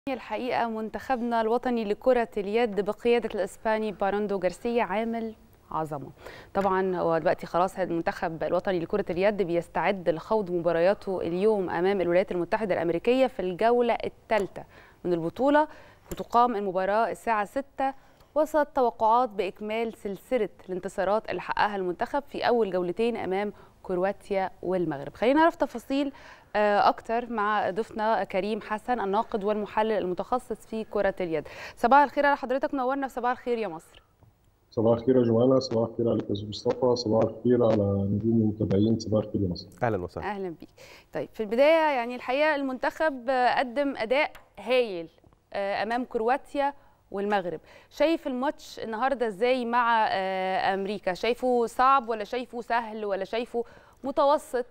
الحقيقة منتخبنا الوطني لكرة اليد بقيادة الإسباني باراندو جارسيا عامل عظمة طبعا هو دلوقتي خلاص المنتخب الوطني لكرة اليد بيستعد لخوض مبارياته اليوم أمام الولايات المتحدة الأمريكية في الجولة الثالثة من البطولة وتقام المباراة الساعة 6 وسط توقعات بإكمال سلسلة الانتصارات اللي حققها المنتخب في أول جولتين أمام كرواتيا والمغرب خلينا نعرف تفاصيل اكتر مع ضيفنا كريم حسن الناقد والمحلل المتخصص في كره اليد صباح الخير على حضرتك منورنا في صباح الخير يا مصر صباح الخير يا جمانة صباح الخير عليك يا مصطفى صباح الخير على نجوم المتابعين صباح الخير يا مصر اهلا وسهلا اهلا بيك طيب في البدايه يعني الحقيقه المنتخب قدم اداء هايل امام كرواتيا والمغرب شايف الماتش النهارده ازاي مع امريكا شايفه صعب ولا شايفه سهل ولا شايفه متوسط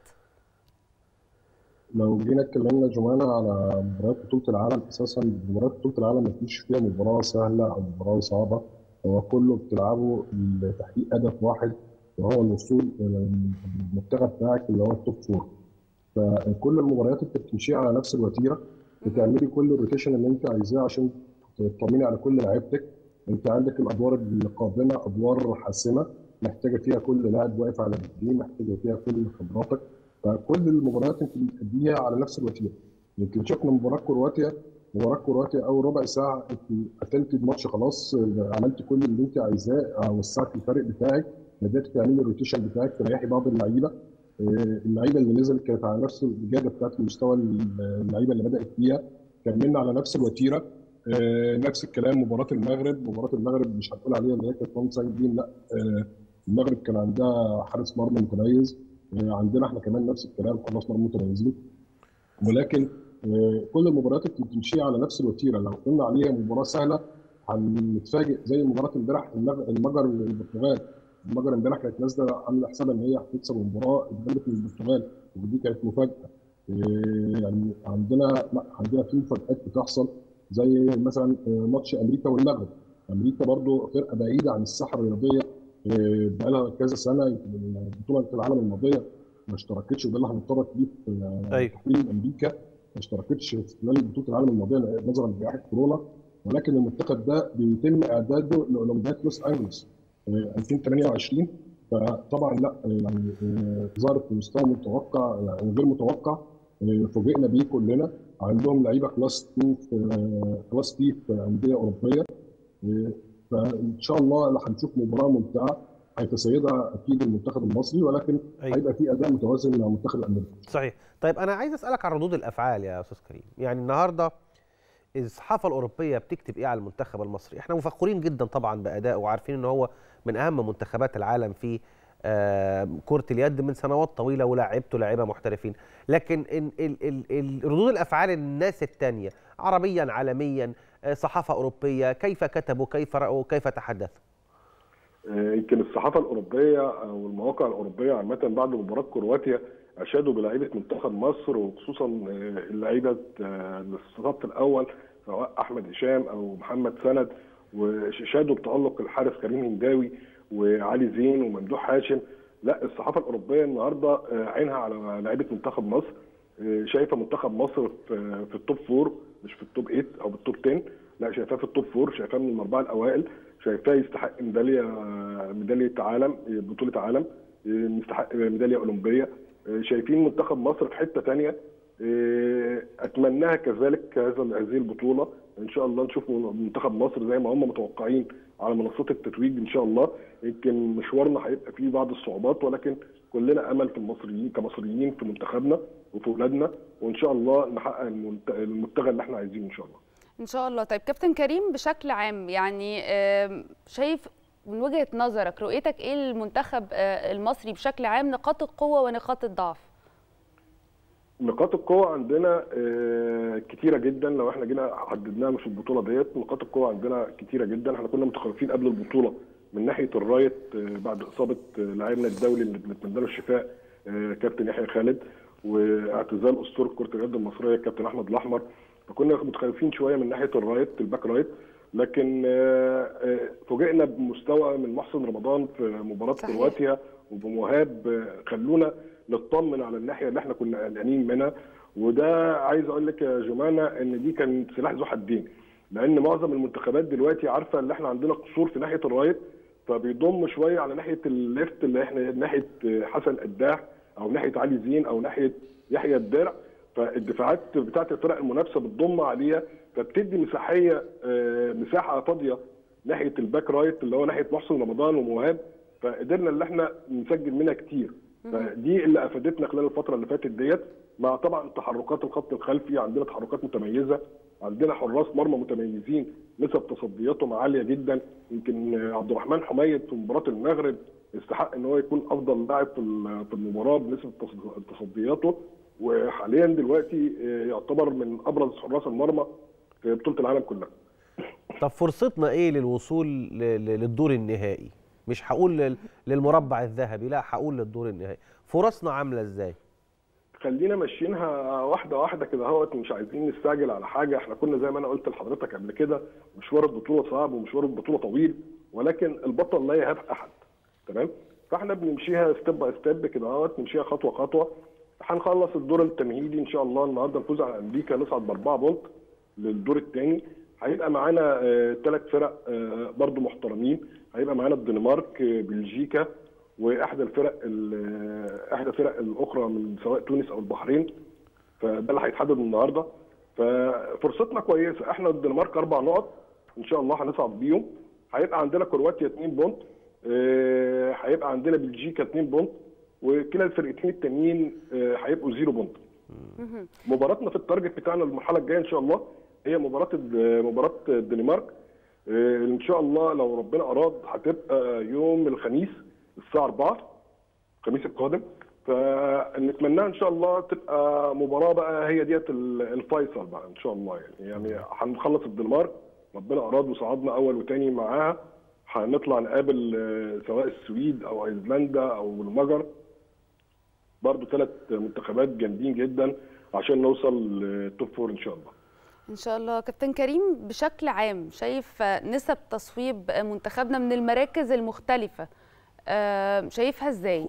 لو جينا اتكلمنا جمانة على مباريات بطولة العالم أساسا مباريات بطولة العالم ما فيش فيها مباراة سهلة أو مباراة صعبة هو كله بتلعبه لتحقيق هدف واحد وهو الوصول إلى المنتخب بتاعك اللي هو التوب فور فكل المباريات أنت بتمشي على نفس الوتيرة بتعملي كل الروتيشن اللي أنت عايزاه عشان تطمني على كل لعيبتك أنت عندك الأدوار القادمة أدوار حاسمة محتاجة فيها كل لاعب واقف على رجليه محتاجة فيها كل خبراتك فكل المباريات انت بتأديها على نفس الوتيره يمكن شفنا مباراه كرواتيا مباراه كرواتيا اول ربع ساعه انت قتلتي الماتش خلاص عملتي كل اللي انت عايزاه وسعتي الفريق بتاعك بدات تعملي الروتيشن بتاعك تريحي بعض اللعيبه اللعيبه اللي نزلت كانت على نفس الجاده بتاعت المستوى اللعيبه اللي بدات فيها كملنا على نفس الوتيره نفس الكلام مباراه المغرب مباراه المغرب مش هنقول عليها ان هي كانت وان سايد لا المغرب كان عندها حارس مرمى متميز عندنا احنا كمان نفس الكلام حراس مرمى متميزين ولكن كل المباريات اللي بتمشي على نفس الوتيره لو قلنا عليها مباراه سهله هنتفاجئ زي مباراه امبارح المجر والبرتغال المجر امبارح كانت نازله عامله حسابها ان هي هتكسب المباراه اتغلبت من البرتغال ودي كانت مفاجاه يعني عندنا عندنا في مفاجات بتحصل زي مثلا ماتش امريكا والمغرب امريكا برضو فرقه بعيده عن الساحه الرياضيه بقى لها كذا سنه بطوله العالم الماضيه ما اشتركتش وده اللي هنتطرق ليه في تحليل امريكا ما اشتركتش في خلال بطوله العالم الماضيه نظرا لجائحه كورونا ولكن المنتخب ده بيتم اعداده لاولمبياد لوس انجلوس 2028 فطبعا لا يعني ظهرت في مستوى متوقع يعني غير متوقع فوجئنا بيه كلنا عندهم لعيبه كلاس 2 في كلاس تي في انديه اوروبيه فان شاء الله هنشوف مباراه ممتعه هيتسيدها اكيد المنتخب المصري ولكن أيوة. هيبقى في اداء متوازن مع المنتخب الامريكي. صحيح، طيب انا عايز اسالك عن ردود الافعال يا استاذ كريم، يعني النهارده الصحافه الاوروبيه بتكتب ايه على المنتخب المصري؟ احنا مفخورين جدا طبعا بادائه وعارفين ان هو من اهم منتخبات العالم في آه كره اليد من سنوات طويله ولاعبته لاعيبه محترفين، لكن ال ال ال ردود الافعال الناس الثانيه عربيا عالميا صحافه اوروبيه كيف كتبوا كيف راوا كيف تحدثوا يمكن الصحافه الاوروبيه او المواقع الاوروبيه عامه بعد مباراه كرواتيا اشادوا بلعيبه منتخب مصر وخصوصا اللعيبه الصف الاول سواء احمد هشام او محمد سند وشادوا بتالق الحارس كريم هنداوي وعلي زين وممدوح هاشم لا الصحافه الاوروبيه النهارده عينها على لعيبه منتخب مصر شايفه منتخب مصر في في التوب فور مش في التوب 8 او بالتوب 10 لا شايفاه في التوب فور شايفاه من الاربعه الاوائل شايفاه يستحق ميداليه ميداليه عالم بطوله عالم يستحق ميداليه اولمبيه شايفين منتخب مصر في حته ثانيه اتمناها كذلك هذا هذه البطوله ان شاء الله نشوف منتخب مصر زي ما هم متوقعين على منصات التتويج ان شاء الله يمكن مشوارنا هيبقى فيه بعض الصعوبات ولكن كلنا امل في المصريين كمصريين في منتخبنا وفي اولادنا وان شاء الله نحقق المنتخب اللي احنا عايزينه ان شاء الله. ان شاء الله طيب كابتن كريم بشكل عام يعني شايف من وجهه نظرك رؤيتك ايه المنتخب المصري بشكل عام نقاط القوه ونقاط الضعف؟ نقاط القوة عندنا كتيرة جدا لو احنا جينا حددناها في البطولة ديت نقاط القوة عندنا كتيرة جدا احنا كنا متخوفين قبل البطولة من ناحية الرايت بعد إصابة لاعبنا الدولي اللي بنتمنى له الشفاء كابتن يحيى خالد واعتزال أسطورة كرة اليد المصرية كابتن أحمد الأحمر فكنا متخوفين شوية من ناحية الرايت الباك رايت لكن فوجئنا بمستوى من محسن رمضان في مباراة كرواتيا وبمهاب خلونا نطمن على الناحيه اللي احنا كنا قلقانين منها وده عايز اقول لك يا جمانه ان دي كان سلاح ذو حدين لان معظم المنتخبات دلوقتي عارفه ان احنا عندنا قصور في ناحيه الرايت فبيضم شويه على ناحيه الليفت اللي احنا ناحيه حسن قداح او ناحيه علي زين او ناحيه يحيى الدرع فالدفاعات بتاعت الفرق المنافسه بتضم عليها فبتدي مساحيه آه، مساحه فاضيه ناحيه الباك رايت اللي هو ناحيه محسن رمضان وموهاب فقدرنا ان احنا نسجل منها كتير فدي اللي افادتنا خلال الفتره اللي فاتت ديت مع طبعا تحركات الخط الخلفي عندنا تحركات متميزه عندنا حراس مرمى متميزين نسب تصدياتهم عاليه جدا يمكن آه، عبد الرحمن حميد في مباراه المغرب يستحق ان هو يكون افضل لاعب في ال- في المباراه بنسبه تص- تصدياته وحاليا دلوقتي آه، يعتبر من ابرز حراس المرمى في بطوله العالم كلها طب فرصتنا ايه للوصول ل- ل- للدور النهائي مش هقول لل- للمربع الذهبي لا هقول للدور النهائي فرصنا عامله ازاي خلينا ماشيينها واحده واحده كده اهوت مش عايزين نستعجل على حاجه احنا كنا زي ما انا قلت لحضرتك قبل كده مشوار البطوله صعب ومشوار البطوله طويل ولكن البطل لا يهاب احد تمام فاحنا بنمشيها ستيب باي ستيب كده اهوت نمشيها خطوه خطوه هنخلص الدور التمهيدي ان شاء الله النهارده نفوز على امريكا نصعد باربعه بونت للدور الثاني هيبقى معانا ثلاث فرق آه، برضو محترمين هيبقى معانا الدنمارك آه، بلجيكا واحدى الفرق ال- احدى الفرق الاخرى من سواء تونس او البحرين فده اللي هيتحدد النهارده ففرصتنا كويسه احنا الدنمارك اربع نقط ان شاء الله هنصعد بيهم هيبقى عندنا كرواتيا 2 بونت آه، هيبقى عندنا بلجيكا 2 بونت وكلا الفرقتين التانيين آه، هيبقوا زيرو بونت مباراتنا في التارجت بتاعنا المرحله الجايه ان شاء الله هي مباراه الد- مباراه الدنمارك آه، ان شاء الله لو ربنا اراد هتبقى يوم الخميس الساعه 4 الخميس القادم فنتمناها ان شاء الله تبقى مباراه بقى هي ديت ال- الفيصل بقى ان شاء الله يعني يعني هنخلص الدنمارك ربنا اراد وصعدنا اول وتاني معاها هنطلع نقابل آه، سواء السويد او ايسلندا او المجر برضو ثلاث منتخبات جامدين جدا عشان نوصل للتوب فور ان شاء الله ان شاء الله كابتن كريم بشكل عام شايف نسب تصويب منتخبنا من المراكز المختلفه آه، شايفها ازاي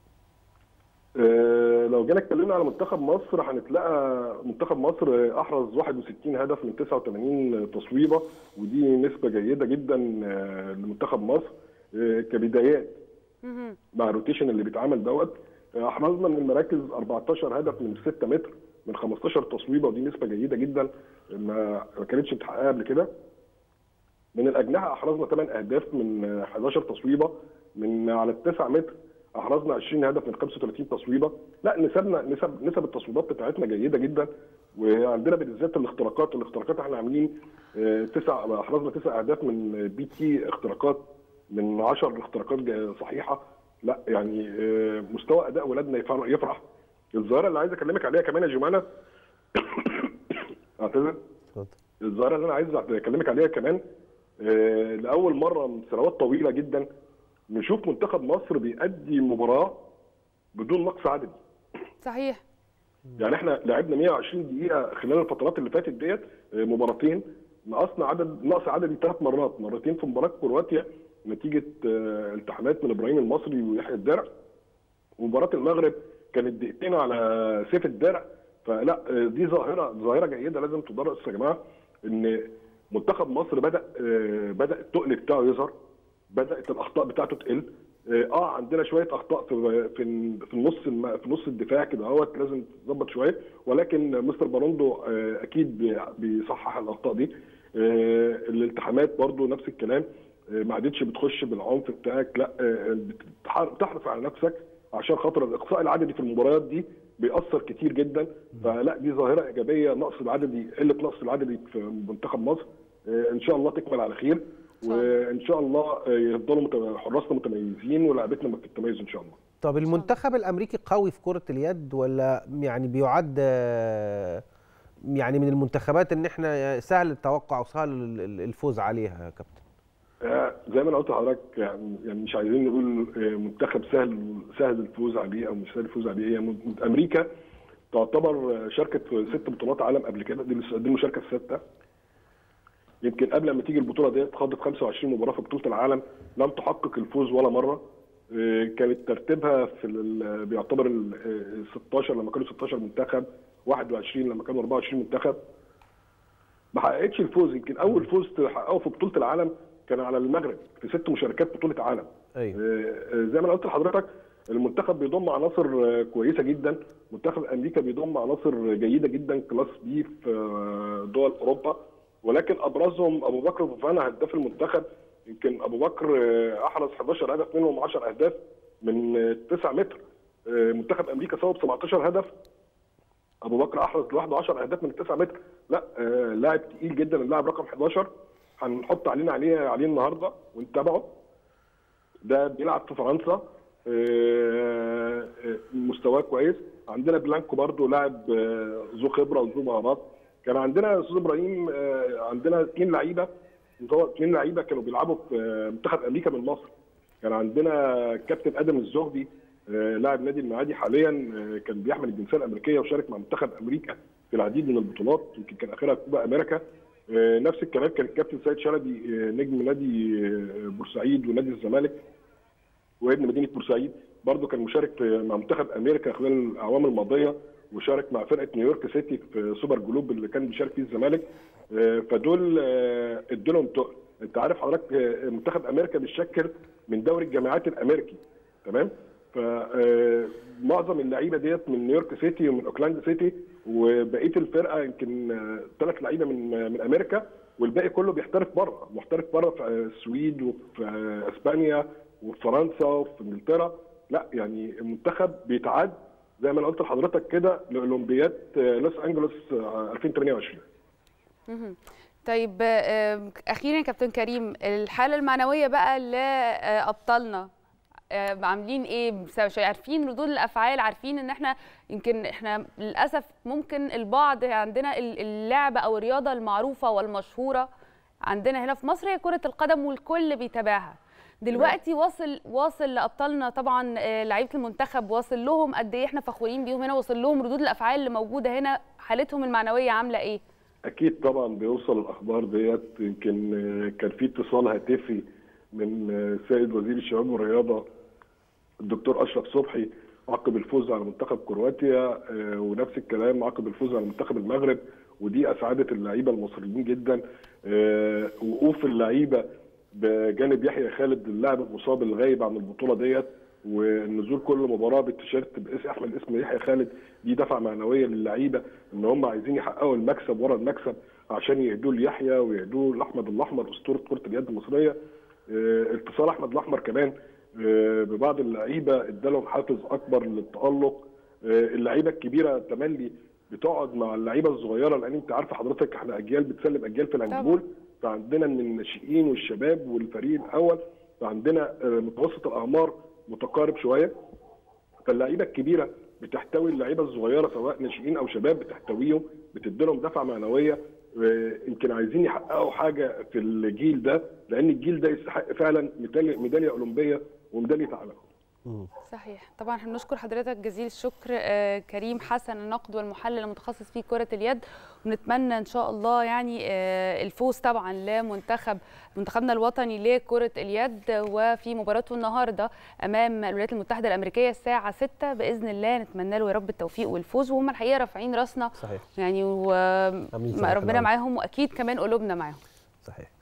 آه، لو جينا اتكلمنا على منتخب مصر هنتلاقى منتخب مصر احرز 61 هدف من 89 تصويبه ودي نسبه جيده جدا آه، لمنتخب مصر آه، كبدايات مهم. مع الروتيشن اللي بيتعمل دوت آه، احرزنا من المراكز 14 هدف من 6 متر من 15 تصويبه ودي نسبه جيده جدا ما ما كانتش متحققه قبل كده من الاجنحه احرزنا 8 اهداف من آه، 11 تصويبه من على التسع متر احرزنا 20 هدف من 35 تصويبه لا نسبنا نسب نسب التصويبات بتاعتنا جيده جدا وعندنا بالذات الاختراقات الاختراقات احنا عاملين آه، تسع احرزنا تسع اهداف من بي تي اختراقات من 10 اختراقات جا- صحيحه لا يعني آه، مستوى اداء ولادنا يفرح, يفرح. الظاهره اللي عايز اكلمك عليها كمان يا جمانه اعتذر اتفضل الظاهره اللي انا عايز اكلمك عليها كمان آه، لاول مره من سنوات طويله جدا نشوف منتخب مصر بيأدي مباراه بدون نقص عددي صحيح يعني احنا لعبنا 120 دقيقه خلال الفترات اللي فاتت ديت آه، مباراتين نقصنا عدد نقص عددي ثلاث مرات مرتين في مباراه كرواتيا نتيجه آه، التحامات من ابراهيم المصري ويحيى الدرع ومباراه المغرب كانت دقيقتين على سيف الدرع فلا آه، دي ظاهره ظاهره جيده لازم تدرس يا جماعه ان منتخب مصر بدا آه، بدا التقل بتاعه يظهر بدات الاخطاء بتاعته تقل اه آه، عندنا شويه اخطاء في في في النص الم- في نص الدفاع كده اهوت لازم تظبط شويه ولكن مستر باروندو آه، اكيد بي- بيصحح الاخطاء دي آه، الالتحامات برضو نفس الكلام آه، ما عادتش بتخش بالعنف بتاعك لا آه، بتح- بتحرص على نفسك عشان خاطر الاقصاء العددي في المباريات دي بيأثر كتير جدا فلا دي ظاهره ايجابيه نقص العددي قله نقص العددي في منتخب مصر آه، ان شاء الله تكمل على خير شاء الله. وان شاء الله آه، يفضلوا مت- حراسنا متميزين ولاعبتنا في التميز ان شاء الله طب المنتخب الامريكي قوي في كره اليد ولا يعني بيعد آه، يعني من المنتخبات ان احنا سهل التوقع وسهل ال- ال- الفوز عليها يا كابتن آه، زي ما انا قلت لحضرتك يعني يعني مش عايزين نقول آه، منتخب سهل سهل الفوز عليه او مش سهل الفوز عليه هي من- امريكا تعتبر آه، شاركت في ست بطولات عالم قبل كده دي الس- دي المشاركه السادسه يمكن قبل ما تيجي البطوله ديت خاضت 25 مباراه في بطوله العالم لم تحقق الفوز ولا مره آه، كانت ترتيبها في ال- بيعتبر ال 16 لما كانوا 16 منتخب 21 لما كانوا 24 منتخب ما حققتش الفوز يمكن اول فوز تحققه في بطوله العالم كان على المغرب في ست مشاركات بطوله عالم ايوه آه، آه، زي ما انا قلت لحضرتك المنتخب بيضم عناصر آه، كويسه جدا منتخب امريكا بيضم عناصر جيده جدا كلاس بي في آه، دول اوروبا ولكن ابرزهم ابو بكر فوفانا هداف المنتخب يمكن ابو بكر آه، احرز 11 هدف منهم 10 اهداف من آه، 9 متر آه، منتخب امريكا صوب 17 هدف ابو بكر احرز لوحده 10 اهداف من 9 متر لا آه، لاعب تقيل جدا اللاعب رقم 11 هنحط علينا عليه عليه النهارده ونتابعه ده بيلعب في فرنسا آه، آه، مستواه كويس عندنا بلانكو برضو لاعب آه، ذو خبره وذو مهارات كان عندنا يا استاذ ابراهيم آه، عندنا اثنين لعيبه هو اثنين لعيبه كانوا بيلعبوا في آه، منتخب امريكا من مصر كان عندنا كابتن ادم الزهبي آه، لاعب نادي المعادي حاليا آه، كان بيحمل الجنسيه الامريكيه وشارك مع منتخب امريكا في العديد من البطولات يمكن كان اخرها كوبا امريكا آه، نفس الكلام كان الكابتن سيد شلبي آه، نجم نادي آه، بورسعيد ونادي الزمالك وابن مدينه بورسعيد برضه كان مشارك في- مع منتخب امريكا خلال الاعوام الماضيه وشارك مع فرقه نيويورك سيتي في سوبر جلوب اللي كان بيشارك فيه الزمالك آه، فدول آه، ادوا لهم تقل انت عارف حضرتك آه، منتخب امريكا بيتشكل من دوري الجامعات الامريكي تمام فمعظم اللعيبه ديت من نيويورك سيتي ومن اوكلاند سيتي وبقيه الفرقه يمكن ثلاث لعيبه من آه، من امريكا والباقي كله بيحترف بره محترف بره في آه، السويد وفي آه، اسبانيا وفي فرنسا وفي انجلترا لا يعني المنتخب بيتعد زي ما انا قلت لحضرتك كده لاولمبياد آه، لوس انجلوس آه، 2028 مهم. طيب آه، اخيرا يا كابتن كريم الحاله المعنويه بقى لابطالنا آه، عاملين ايه بسبب- شيء عارفين ردود الافعال عارفين ان احنا يمكن احنا للاسف ممكن البعض عندنا ال- اللعبه او الرياضه المعروفه والمشهوره عندنا هنا في مصر هي كره القدم والكل بيتابعها دلوقتي واصل واصل لابطالنا طبعا آه، لعيبه المنتخب واصل لهم قد ايه احنا فخورين بيهم هنا واصل لهم ردود الافعال اللي موجوده هنا حالتهم المعنويه عامله ايه اكيد طبعا بيوصل الاخبار ديت يمكن آه، كان في اتصال هاتفي من آه، سيد وزير الشباب والرياضه الدكتور اشرف صبحي عقب الفوز على منتخب كرواتيا آه، ونفس الكلام عقب الفوز على منتخب المغرب ودي اسعدت اللعيبه المصريين جدا آه، وقوف اللعيبه بجانب يحيى خالد اللاعب المصاب الغايب عن البطوله ديت ونزول كل مباراه بالتيشيرت باسم احمد اسم يحيى خالد دي دفعه معنويه للعيبه ان هم عايزين يحققوا المكسب ورا المكسب عشان يهدوه ليحيى ويهدوه لاحمد الاحمر اسطوره كره اليد المصريه آه، اتصال احمد الاحمر كمان آه، ببعض اللعيبه ادالهم حافز اكبر للتالق آه، اللعيبه الكبيره تملي بتقعد مع اللعيبه الصغيره لان انت عارفه حضرتك احنا اجيال بتسلم اجيال في الهاندبول فعندنا من الناشئين والشباب والفريق الاول فعندنا آه، متوسط الاعمار متقارب شويه فاللعيبه الكبيره بتحتوي اللعيبه الصغيره سواء ناشئين او شباب بتحتويهم بتديلهم دفعه معنويه آه، يمكن عايزين يحققوا حاجه في الجيل ده لان الجيل ده يستحق فعلا ميداليه ميداليه اولمبيه وميداليه عالم صحيح طبعا احنا بنشكر حضرتك جزيل الشكر آه، كريم حسن النقد والمحلل المتخصص في كرة اليد ونتمنى ان شاء الله يعني آه، الفوز طبعا لمنتخب منتخبنا الوطني لكرة اليد وفي مباراته النهارده امام الولايات المتحدة الامريكية الساعة 6 باذن الله نتمنى له يا رب التوفيق والفوز وهم الحقيقة رافعين راسنا صحيح يعني آمين. صحيح وربنا العظيم. معاهم واكيد كمان قلوبنا معاهم صحيح